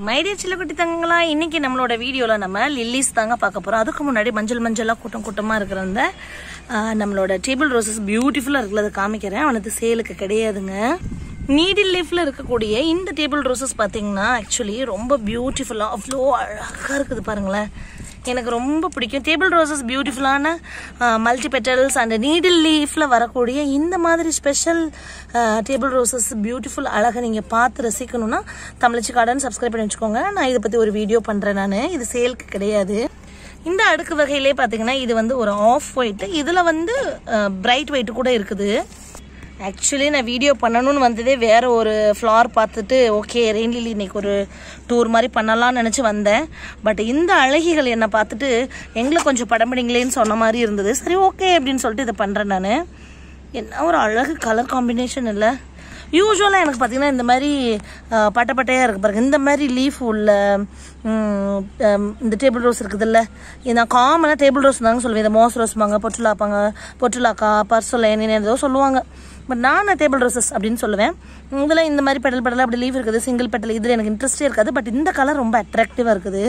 my dear சில்லக்குட்டி தங்கங்களா இன்னைக்கு நம்மளோட வீடியோல நம்ம லில்லிஸ் தாங்க பார்க்க போறோம் அதுக்கு முன்னாடி மஞ்சள் மஞ்சளா கூட்டம் கூட்டமா இருக்கிற அந்த ஆ, நம்மளோட டேபிள் ரோசஸ் பியூட்டிஃபுல்லா இருக்குல்ல அதை காமிக்கிறேன் அவனது சேலுக்கு கிடையாதுங்க நீடில் லீஃப்ல இருக்கக்கூடிய இந்த டேபிள் ரோசஸ் பாத்தீங்கன்னா ஆக்சுவலி ரொம்ப பியூட்டிஃபுல்லா அவ்வளோ அழகா இருக்குது பாருங்களேன் எனக்கு ரொம்ப பிடிக்கும் டேபிள் ரோசஸ் பியூட்டிஃபுல்லான மல்டி பெட்டல்ஸ் அண்ட் நீடில் லீஃப்ல வரக்கூடிய இந்த மாதிரி ஸ்பெஷல் டேபிள் ரோசஸ் பியூட்டிஃபுல் அழகை நீங்கள் பார்த்து ரசிக்கணும்னா தமிழச்சி கார்டன் சப்ஸ்கிரைப் பண்ணி வச்சுக்கோங்க நான் இதை பற்றி ஒரு வீடியோ பண்ணுறேன் நான் இது சேலுக்கு கிடையாது இந்த அடுக்கு வகையிலே பார்த்தீங்கன்னா இது வந்து ஒரு ஆஃப் ஒயிட் இதில் வந்து பிரைட் ஒயிட் கூட இருக்குது ஆக்சுவலி நான் வீடியோ பண்ணணும்னு வந்ததே வேற ஒரு ஃப்ளார் பார்த்துட்டு ஓகே ரெயின்லிலி இன்னைக்கு ஒரு டூர் மாதிரி பண்ணலாம்னு நினச்சி வந்தேன் பட் இந்த அழகிகள் என்னை பார்த்துட்டு எங்களை கொஞ்சம் படம் பிடிங்களேன்னு சொன்ன மாதிரி இருந்தது சரி ஓகே அப்படின்னு சொல்லிட்டு இதை பண்ணுறேன் நான் என்ன ஒரு அழகு கலர் காம்பினேஷன் இல்லை யூஸ்வலாக எனக்கு பார்த்தீங்கன்னா இந்த மாதிரி அஹ், பட்டை பட்டையாக இருக்கு பாருங்க இந்த மாதிரி லீஃப் உள்ள ம், அம், இந்த டேபிள் ரோஸ் இருக்குதுல்ல இது நான் காமனாக டேபிள் ரோஸ் தாங்க சொல்லுவேன் இந்த மோஸ் ரோஸ் வாங்க பொட்டுலாப்பாங்க பொட்டுலாக்கா பர்சோலைன் ஏதோ சொல்லுவாங்க பட் நான் டேபிள் ரோசஸ் அப்படின்னு சொல்லுவேன் இதில் இந்த மாதிரி பெடல் பெடல் அப்படி லீஃப் இருக்குது சிங்கிள் பெட்டல் இதில் எனக்கு இன்ட்ரெஸ்டே இருக்காது பட் இந்த கலர் ரொம்ப அட்ராக்டிவாக இருக்குது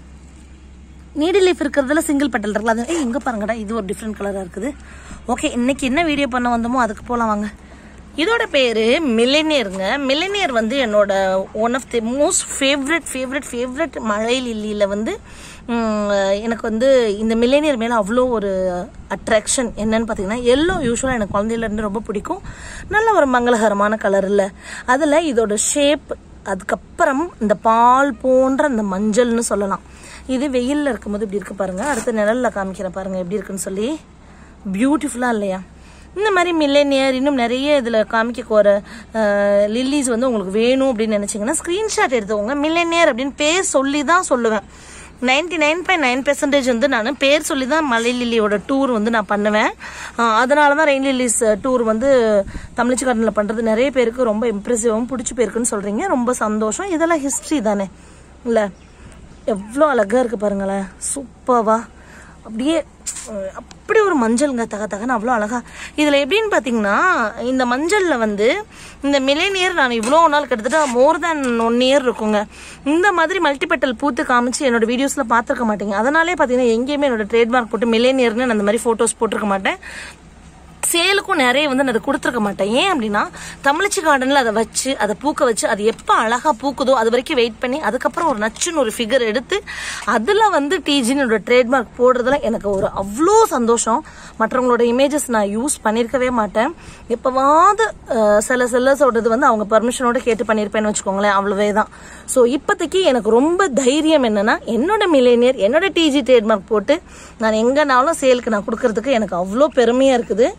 நீடி லீஃப் இருக்கிறதுல சிங்கிள் பெட்டல் இருக்குல்ல அது ஏய் இங்கே பாருங்கடா இது ஒரு டிஃப்ரெண்ட் கலராக இருக்குது ஓகே இன்னைக்கு என்ன வீடியோ பண்ண வந்தோமோ அதுக்கு போகலாம் வாங்க இதோட பேர் மில்லினியருங்க மில்லினியர் வந்து என்னோட one of the most favourite favourite favourite மழை லில்லியில் வந்து உம், எனக்கு வந்து இந்த மில்லினியர் மேலே அவ்வளோ ஒரு அட்ராக்ஷன் என்னன்னு பார்த்தீங்கன்னா எல்லோ யூஸ்வலாக எனக்கு குழந்தையிலேருந்து ரொம்ப பிடிக்கும் நல்ல ஒரு மங்களகரமான கலர் இல்லை அதில் இதோட ஷேப் அதுக்கப்புறம் இந்த பால் போன்ற அந்த மஞ்சள்னு சொல்லலாம் இது வெயில்ல இருக்கும்போது இப்படி இருக்கு பாருங்க அடுத்து நிழல்ல காமிக்கிறேன் பாருங்க எப்படி இருக்குன்னு சொல்லி பியூட்டிஃபுல்லா இல்லையா இந்த மாதிரி மில்லேனியர் இன்னும் நிறைய இதில் காமிக்க போகிற லில்லிஸ் வந்து உங்களுக்கு வேணும் அப்படின்னு நினச்சிங்கன்னா ஸ்க்ரீன்ஷாட் எடுத்துக்கோங்க மில்லேனியர் அப்படின்னு பேர் சொல்லி தான் சொல்லுவேன் ninety nine point nine percentage வந்து நான் பேர் சொல்லி தான் மலை லில்லியோட டூர் வந்து நான் பண்ணுவேன் ஆஹ் அதனால தான் ரெயின் லில்லிஸ் டூர் வந்து தமிழ்ச்சி கார்டனில் பண்ணுறது நிறைய பேருக்கு ரொம்ப இம்ப்ரெசிவாகவும் பிடிச்சி போயிருக்குன்னு சொல்கிறீங்க ரொம்ப சந்தோஷம் இதெல்லாம் ஹிஸ்ட்ரி தானே இல்லை எவ்வளோ அழகாக இருக்குது பாருங்களேன் சூப்பர்வா அப்படியே அஹ், அப்படி ஒரு மஞ்சள்ங்க தக தகன்னு அவ்வளோ அழகா இதில் எப்படின்னு பார்த்தீங்கன்னா இந்த மஞ்சளில் வந்து இந்த மிலேனியர் நான் இவ்வளோ நாள் கிட்டத்தட்ட மோர் தேன் ஒன் இயர் இருக்குங்க இந்த மாதிரி மல்டிபெட்டல் பூத்து காமிச்சு என்னோட வீடியோஸில் பார்த்துருக்க மாட்டீங்க அதனாலே பார்த்தீங்கன்னா எங்கேயுமே என்னோட ட்ரேட்மார்க் போட்டு மிலேனியர்னு நான் அந்த மாதிரி ஃபோட்டோஸ் போட்டிருக்க மாட்டேன் சேலுக்கும் நிறைய வந்து நான் அதை கொடுத்துருக்க மாட்டேன் ஏன் அப்படின்னா தமிழ்ச்சி கார்டனில் அதை வச்சு அதை பூக்க வச்சு அது எப்போ அழகாக பூக்குதோ அது வரைக்கும் வெயிட் பண்ணி அதுக்கப்புறம் ஒரு நச்சுன்னு ஒரு ஃபிகர் எடுத்து அதில் வந்து டிஜினோட ட்ரேட்மார்க் போடுறதுல எனக்கு ஒரு அவ்வளோ சந்தோஷம் மற்றவங்களோட இமேஜஸ் நான் யூஸ் பண்ணியிருக்கவே மாட்டேன் எப்போவாவது அஹ், சில செல்லர்ஸோடது வந்து அவங்க பர்மிஷனோட கேட்டு பண்ணியிருப்பேன்னு வச்சுக்கோங்களேன் அவ்வளவே தான் ஸோ இப்போதைக்கு எனக்கு ரொம்ப தைரியம் என்னன்னா என்னோட மில்லேனியர் என்னோட டிஜி ட்ரேட்மார்க் போட்டு நான் எங்கேனாலும் சேலுக்கு நான் கொடுக்கறதுக்கு எனக்கு அவ்வளோ பெருமையாக இருக்குது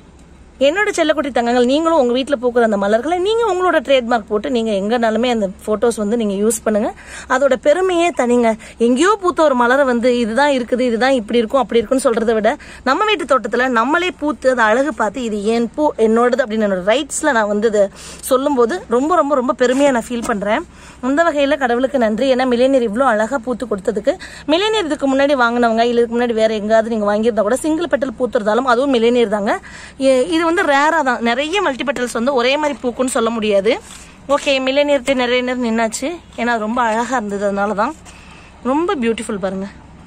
என்னோட செல்லக்குட்டி தங்கங்கள் நீங்களும் உங்க வீட்டில் பூக்கிற அந்த மலர்களை நீங்க உங்களோட ட்ரேட்மார்க் போட்டு நீங்க எங்கனாலுமே அந்த போட்டோஸ் வந்து நீங்க யூஸ் பண்ணுங்க அதோட பெருமையே தனிங்க எங்கேயோ பூத்த ஒரு மலரை வந்து இதுதான் இருக்குது இதுதான் இப்படி இருக்கும் அப்படி இருக்கும்னு சொல்றதை விட நம்ம வீட்டு தோட்டத்துல நம்மளே பூத்து அதை அழகு பார்த்து இது என் பூ என்னோடது அப்படின்னு என்னோட ரைட்ஸ்ல நான் வந்து இதை சொல்லும்போது ரொம்ப ரொம்ப ரொம்ப பெருமையா நான் ஃபீல் பண்றேன் அந்த வகையில கடவுளுக்கு நன்றி ஏன்னா மில்லேனியர் இவ்வளோ அழகா பூத்து கொடுத்ததுக்கு மில்லேனியர் இதுக்கு முன்னாடி வாங்கினவங்க இல்லை இதுக்கு முன்னாடி வேற எங்காவது நீங்க வாங்கியிருந்தா கூட சிங்கிள் பெட்டல் பூத்துறதாலும் அதுவும் மில்லேனியர் தாங்க இ- இது வந்து ரேரா தான் நிறைய மல்டி பெட்டல்ஸ் வந்து ஒரே மாதிரி பூக்குன்னு சொல்ல முடியாது ஓகே மில்லேனியர்கிட்ட நிறைய நேரம் நின்னாச்சு ஏன்னா அது ரொம்ப அழகா இருந்தது அதனால தான் ரொம்ப பியூட்டிஃபுல் பாருங்க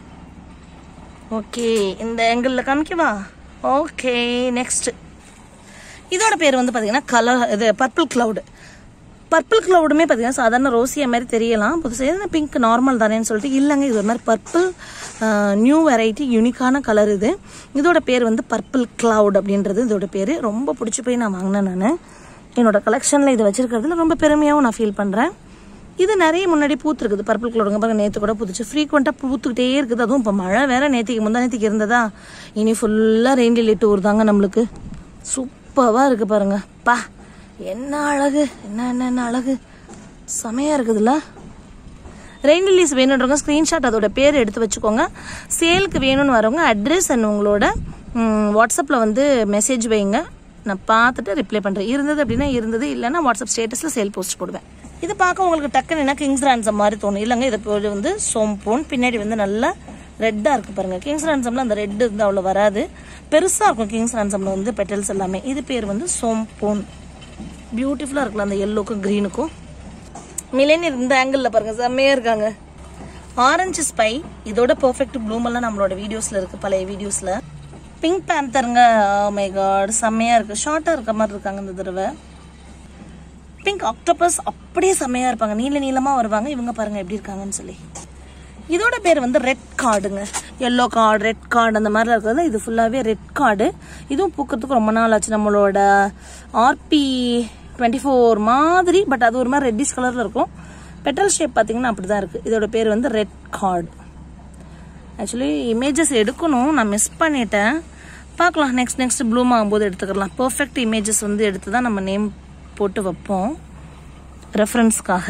ஓகே இந்த ஆங்கிளில் காமிக்கவா ஓகே நெக்ஸ்ட் இதோட பேர் வந்து பார்த்தீங்கன்னா கலர் இது பர்பிள் கிளவுடு பர்பிள் கிளவுடுமே பார்த்தீங்கன்னா சாதாரண ரோசியா மாதிரி தெரியலாம் புதுசாக பிங்க் நார்மல் தானேன்னு சொல்லிட்டு இல்லைங்க இது ஒரு மாதிரி பர்பிள் நியூ வெரைட்டி யூனிக்கான கலர் இது இதோட பேர் வந்து பர்பிள் கிளவுட் அப்படின்றது இதோட பேர் ரொம்ப பிடிச்சி போய் நான் வாங்கினேன் நான் என்னோட கலெக்ஷனில் இதை வச்சிருக்கிறதுல ரொம்ப பெருமையாகவும் நான் ஃபீல் பண்ணுறேன் இது நிறைய முன்னாடி பூத்துருக்குது பர்பிள் கிளவுடுங்க பாருங்க நேற்று கூட பூத்துச்சு ஃப்ரீக்வெண்ட்டாக பூத்துக்கிட்டே இருக்குது அதுவும் இப்போ மழை வேற நேற்றுக்கு முந்தா நேற்றுக்கு இருந்ததா இனி ஃபுல்லாக ரெயின் டிலே டூர் தாங்க நம்மளுக்கு சூப்பராக இருக்கு பாருங்க பா என்ன அழகு என்ன என்ன என்ன அழகு செமையா இருக்குதுல்ல ரெயின் ரிலீஸ் வேணுன்றவங்க ஸ்க்ரீன்ஷாட் அதோட பேர் எடுத்து வச்சுக்கோங்க சேலுக்கு வேணும்னு வரவங்க அட்ரஸ் அண்ட் உங்களோட வாட்ஸ்அப்பில் வந்து மெசேஜ் வைங்க நான் பார்த்துட்டு ரிப்ளை பண்ணுறேன் இருந்தது அப்படின்னா இருந்தது இல்லைன்னா வாட்ஸ்அப் ஸ்டேட்டஸில் சேல் போஸ்ட் போடுவேன் இது பார்க்க உங்களுக்கு டக்குன்னு என்ன கிங்ஸ் ரான்சம் மாதிரி தோணும் இல்லைங்க இது பேர் வந்து சோம்பூன் பின்னாடி வந்து நல்லா ரெட்டாக இருக்குது பாருங்க கிங்ஸ் ரான்சம்ல அந்த ரெட் வந்து அவ்வளோ வராது பெருசாக இருக்கும் கிங்ஸ் ரான்சம்ல வந்து பெட்டல்ஸ் எல்லாமே இது பேர் வந்து சோம்பூன் பியூட்டிஃபுல்லாக இருக்குல்ல அந்த எல்லோக்கும் க்ரீனுக்கும் மில்லேனியர் இந்த ஆங்கிளில் பாருங்க செம்மையா இருக்காங்க ஆரஞ்சு ஸ்பை இதோட பெர்ஃபெக்ட் ப்ளூம் எல்லாம் நம்மளோட வீடியோஸ்ல இருக்கு பழைய வீடியோஸ்ல பிங்க் பேந்தருங்க மை காட் செம்மையா இருக்கு ஷார்ட்டா இருக்க மாதிரி இருக்காங்க இந்த தடவை பிங்க் ஆக்டோபஸ் அப்படியே செம்மையா இருப்பாங்க நீல நீளமா வருவாங்க இவங்க பாருங்க எப்படி இருக்காங்கன்னு சொல்லி இதோட பேர் வந்து ரெட் கார்டுங்க எல்லோ கார்டு ரெட் கார்டு அந்த மாதிரிலாம் இருக்கிறது இது ஃபுல்லாகவே ரெட் கார்டு இதுவும் பூக்கிறதுக்கு ரொம்ப நாள் ஆச்சு நம்மளோட ஆர்பி டுவெண்ட்டி ஃபோர் மாதிரி பட் அது ஒரு மாதிரி ரெட்டிஷ் கலரில் இருக்கும் பெட்ரோல் ஷேப் பார்த்தீங்கன்னா அப்படி தான் இருக்குது இதோட பேர் வந்து ரெட் கார்டு ஆக்சுவலி இமேஜஸ் எடுக்கணும் நான் மிஸ் பண்ணிட்டேன் பார்க்கலாம் நெக்ஸ்ட் நெக்ஸ்ட் ப்ளூம் ஆகும்போது எடுத்துக்கலாம் பர்ஃபெக்ட் இமேஜஸ் வந்து எடுத்து தான் நம்ம நேம் போட்டு வைப்போம் ரெஃபரன்ஸ்க்காக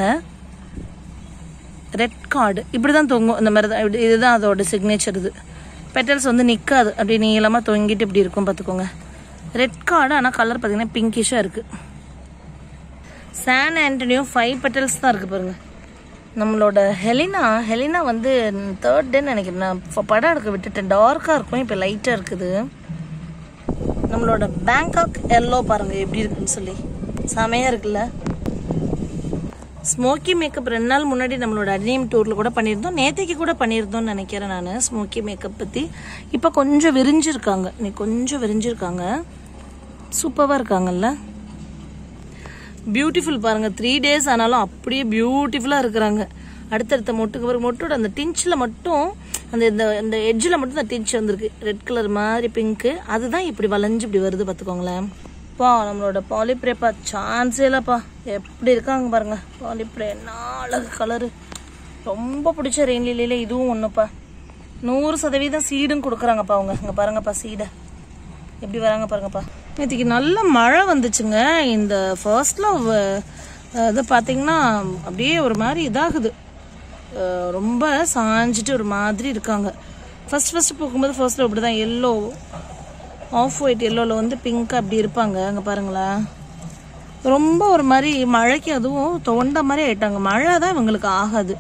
ரெட் கார்டு இப்படி தான் தொங்கும் இந்த மாதிரி தான் இப்படி இதுதான் அதோட சிக்னேச்சர் இது பெட்டல்ஸ் வந்து நிற்காது அப்படி நீளமாக தொங்கிட்டு இப்படி இருக்கும் பார்த்துக்கோங்க ரெட் கார்டு ஆனால் கலர் பார்த்தீங்கன்னா பிங்கிஷாக இருக்குது சான் ஆண்டனியோ ஃபைவ் பெட்டல்ஸ் தான் இருக்குது பாருங்க நம்மளோட ஹெலினா ஹெலினா வந்து தேர்ட் டேன்னு நினைக்கிறேன் நான் இப்ப படம் எடுக்க விட்டுட்டேன் டார்க்காக இருக்கும் இப்போ லைட்டாக இருக்குது நம்மளோட பேங்காக் எல்லோ பாருங்க எப்படி இருக்குன்னு சொல்லி செமையாக இருக்குல்ல ஸ்மோக்கி மேக்கப் ரெண்டு நாள் முன்னாடி நம்மளோட அடினியம் டூரில் கூட பண்ணியிருந்தோம் நேத்தைக்கு கூட பண்ணியிருந்தோம்னு நினைக்கிறேன் நான் ஸ்மோக்கி மேக்கப் பற்றி இப்போ கொஞ்சம் விரிஞ்சிருக்காங்க நீ கொஞ்சம் விரிஞ்சிருக்காங்க சூப்பராக இருக்காங்கல்ல பியூட்டிஃபுல் பாருங்க த்ரீ டேஸ் ஆனாலும் அப்படியே பியூட்டிஃபுல்லாக இருக்கிறாங்க அடுத்தடுத்த மொட்டுக்கு ஒரு மொட்டோட அந்த டிஞ்சில் மட்டும் அந்த இந்த இந்த எட்ஜில் மட்டும் அந்த டிஞ்ச் வந்திருக்கு ரெட் கலர் மாதிரி பிங்க்கு அதுதான் இப்படி வளைஞ்சு இப்படி வருது பார்த்துக்கோங்களேன் பா நம்மளோட பாலிப்ரேப்பா சான்ஸே இல்லைப்பா எப்படி இருக்காங்க பாருங்க பாலிப்ரே என்ன அழகு கலரு ரொம்ப பிடிச்ச ரெயின்லிலே இதுவும் ஒன்றுப்பா நூறு சதவீதம் சீடும் கொடுக்குறாங்கப்பா அவங்க இங்கே பாருங்கப்பா சீடை எப்படி வராங்க பாருங்கப்பா நேற்றுக்கு நல்ல மழை வந்துச்சுங்க இந்த ஃபர்ஸ்ட்ல இது பார்த்தீங்கன்னா அப்படியே ஒரு மாதிரி இதாகுது அஹ் ரொம்ப சாஞ்சிட்டு ஒரு மாதிரி இருக்காங்க ஃபர்ஸ்ட் ஃபர்ஸ்ட் போகும்போது ஃபர்ஸ்ட்ல இப்படி தான் எல்லோ ஆஃப் ஒயிட் எல்லோவில் வந்து பிங்க் அப்படி இருப்பாங்க அங்கே பாருங்களேன் ரொம்ப ஒரு மாதிரி மழைக்கு அதுவும் தொண்ட மாதிரி ஆயிட்டாங்க மழை தான் இவங்களுக்கு ஆகாது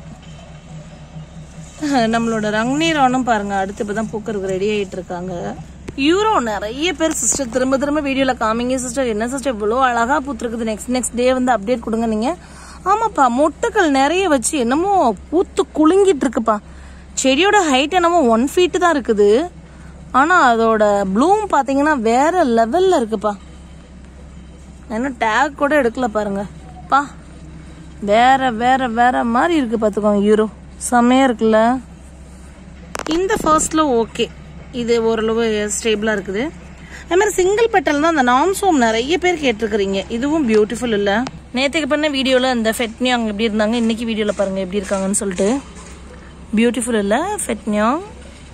நம்மளோட ரங்னீரானும் பாருங்க அடுத்து இப்பதான் பூக்கறதுக்கு ரெடி ஆயிட்டு இருக்காங்க யூரோ நிறைய பேர் சிஸ்டர் திரும்ப திரும்ப வீடியோல காமிங்க சிஸ்டர் என்ன சிஸ்டர் இவ்வளோ அழகா பூத்துருக்குது நெக்ஸ்ட் நெக்ஸ்ட் டே வந்து அப்டேட் கொடுங்க நீங்க ஆமாப்பா மொட்டுக்கள் நிறைய வச்சு என்னமோ பூத்து குலுங்கிட்டு இருக்குப்பா செடியோட ஹைட் என்னமோ ஒன் ஃபீட் தான் இருக்குது ஆனா அதோட ப்ளூம் பாத்தீங்கன்னா வேற லெவல்ல இருக்குப்பா இன்னும் டேக் கூட எடுக்கல பாருங்க பா வேற வேற வேற மாதிரி இருக்கு பாத்துக்கோங்க யூரோ செம்மையா இருக்குல்ல இந்த ஃபர்ஸ்ட்ல ஓகே இது ஓரளவு ஸ்டேபிளா இருக்குது அதே மாதிரி சிங்கிள் பெட்டல் தான் அந்த நாம்சோம் நிறைய பேர் கேட்டிருக்கிறீங்க இதுவும் பியூட்டிஃபுல் இல்ல நேற்றுக்கு பண்ண வீடியோல அந்த ஃபெட்னியாங் எப்படி இருந்தாங்க இன்னைக்கு வீடியோல பாருங்க எப்படி இருக்காங்கன்னு சொல்லிட்டு பியூட்டிஃபுல் இல்ல ஃபெட்னியாங்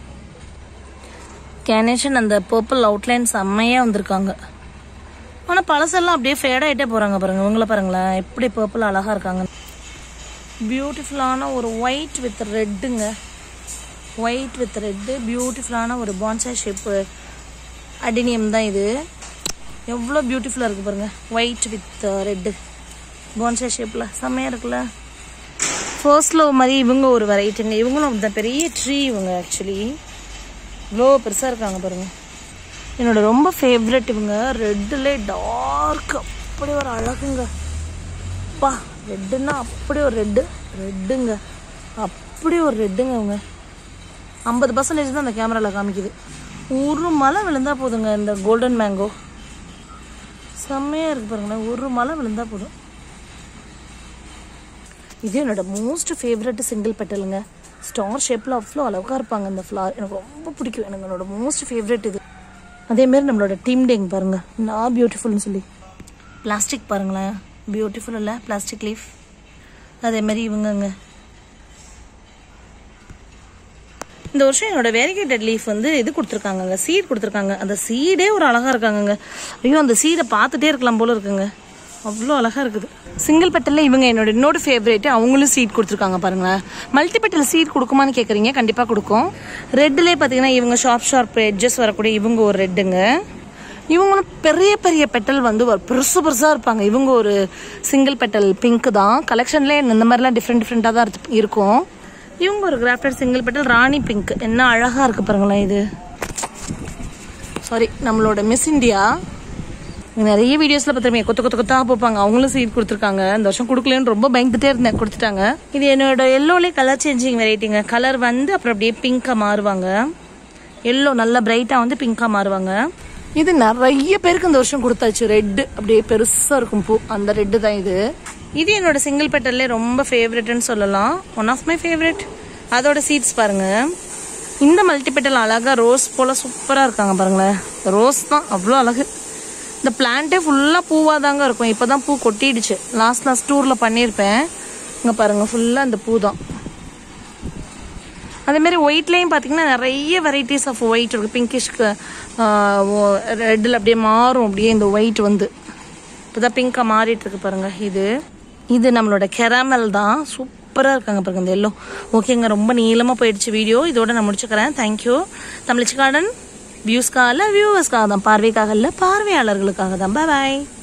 கேனேஷன் அந்த பர்பிள் அவுட்லைன் செம்மையா வந்திருக்காங்க ஆனா பழசெல்லாம் அப்படியே ஃபேட் ஆயிட்டே போறாங்க பாருங்க இவங்கள பாருங்களேன் எப்படி பர்பிள் அழகா இருக்காங்க பியூட்டிஃபுல்லான ஒரு ஒயிட் வித் ரெட்டுங்க ஒயிட் வித் ரெட்டு பியூட்டிஃபுல்லான ஒரு பான்சாய் ஷேப்பு அடினியம் தான் இது எவ்வளோ பியூட்டிஃபுல்லாக இருக்குது பாருங்க ஒயிட் வித் ரெட்டு பான்சாய் ஷேப்பில் செம்மையாக இருக்குல்ல ஃபர்ஸ்ட் லவ் மாதிரி இவங்க ஒரு வெரைட்டிங்க இவங்களும் இந்த பெரிய ட்ரீ இவங்க ஆக்சுவலி இவ்வளோ பெருசாக இருக்காங்க பாருங்க என்னோட ரொம்ப ஃபேவரட் இவங்க ரெட்டில் டார்க் அப்படி ஒரு அழகுங்க அப்பா ரெட்டுன்னா அப்படி ஒரு ரெட்டு ரெட்டுங்க அப்படி ஒரு ரெட்டுங்க இவங்க ஐம்பது பர்சன்டேஜ் தான் அந்த கேமராவில் காமிக்குது ஒரு மழை விழுந்தா போதுங்க இந்த கோல்டன் மேங்கோ செம்மையாக இருக்கு பாருங்களேன் ஒரு மழை விழுந்தா போதும் இது என்னோட மோஸ்ட் ஃபேவரட் சிங்கிள் பெட்டலுங்க ஸ்டார் ஷேப்பில் அவ்வளோ அழகாக இருப்பாங்க இந்த ஃப்ளார் எனக்கு ரொம்ப பிடிக்கும் எனக்கு என்னோட மோஸ்ட் ஃபேவரட் இது அதேமாரி நம்மளோட டீம் டேங் பாருங்க நான் பியூட்டிஃபுல்னு சொல்லி பிளாஸ்டிக் பாருங்களேன் பியூட்டிஃபுல் இல்லை பிளாஸ்டிக் லீஃப் அதே மாதிரி இவங்கங்க இந்த வருஷம் என்னோட வேரிகேட்டட் லீஃப் வந்து இது கொடுத்துருக்காங்கங்க சீட் கொடுத்துருக்காங்க அந்த சீடே ஒரு அழகா இருக்காங்கங்க ஐயோ அந்த சீடை பார்த்துட்டே இருக்கலாம் போல இருக்குங்க அவ்வளோ அழகா இருக்குது சிங்கிள் பெட்டல்ல இவங்க என்னோட இன்னொரு ஃபேவரேட் அவங்களும் சீட் கொடுத்துருக்காங்க பாருங்களேன் மல்டி பெட்டல் சீட் கொடுக்குமான்னு கேட்குறீங்க கண்டிப்பாக கொடுக்கும் ரெட்லேயே பார்த்தீங்கன்னா இவங்க ஷார்ப் ஷார்ப் எட்ஜஸ் வரக்கூடிய இவங்க ஒரு ரெட்டுங்க இவங்களும் பெரிய பெரிய பெட்டல் வந்து ஒரு பெருசு பெருசாக இருப்பாங்க இவங்க ஒரு சிங்கிள் பெட்டல் பிங்க் தான் கலெக்ஷன்லேயே இந்த மாதிரிலாம் டிஃப்ரெண்ட் டிஃப்ரெண்ட்டாக தான் இருக்கு- இருக்கும் இவங்க ஒரு கிராஃப்டட் சிங்கிள் பெட்டல் ராணி பிங்க் என்ன அழகாக இருக்கு பாருங்களேன் இது சாரி நம்மளோட மிஸ் இந்தியா நிறைய வீடியோஸ்ல பார்த்துருமே கொத்து கொத்து கொத்தா போப்பாங்க அவங்களும் சீட் கொடுத்துருக்காங்க இந்த வருஷம் கொடுக்கலன்னு ரொம்ப பயந்துட்டே இருந்தேன் கொடுத்துட்டாங்க இது என்னோட எல்லோலே கலர் சேஞ்சிங் வெரைட்டிங்க கலர் வந்து அப்புறம் அப்படியே பிங்கா மாறுவாங்க எல்லோ நல்லா பிரைட்டா வந்து பிங்கா மாறுவாங்க இது நிறைய பேருக்கு இந்த வருஷம் கொடுத்தாச்சு ரெட் அப்படியே பெருசா இருக்கும் பூ அந்த ரெட்டு தான் இது இது என்னோட சிங்கிள் பெட்டல்லே ரொம்ப ஃபேவரெட்னு சொல்லலாம் ஒன் ஆஃப் மை ஃபேவரட் அதோட சீட்ஸ் பாருங்க இந்த மல்டிபெட்டல் அழகா ரோஸ் போல சூப்பரா இருக்காங்க பாருங்களேன் ரோஸ் தான் அவ்வளோ அழகு இந்த பிளான்ட்டே ஃபுல்லாக பூவாக தாங்க இருக்கும் இப்போ தான் பூ கொட்டிடுச்சு லாஸ்ட் லாஸ்ட் டூரில் பண்ணியிருப்பேன் இங்கே பாருங்கள் ஃபுல்லாக இந்த பூ தான் அதேமாரி ஒயிட்லேயும் பார்த்தீங்கன்னா நிறைய வெரைட்டிஸ் ஆஃப் ஒயிட் இருக்குது பிங்கிஷ்க்கு ரெட்டில் அப்படியே மாறும் அப்படியே இந்த ஒயிட் வந்து இப்போ தான் பிங்காக மாறிட்டு இருக்கு பாருங்க இது இது நம்மளோட கெராமல் தான் சூப்பராக இருக்காங்க பாருங்க இந்த எல்லோ ஓகேங்க ரொம்ப நீளமாக போயிடுச்சு வீடியோ இதோட நான் முடிச்சுக்கிறேன் தேங்க்யூ தமிழ்ச்சி கார்டன் வியூஸ்க்காக இல்லை வியூவர்ஸ்க்காக தான் பார்வைக்காக இல்லை பார்வையாளர்களுக்காக தான் பாய்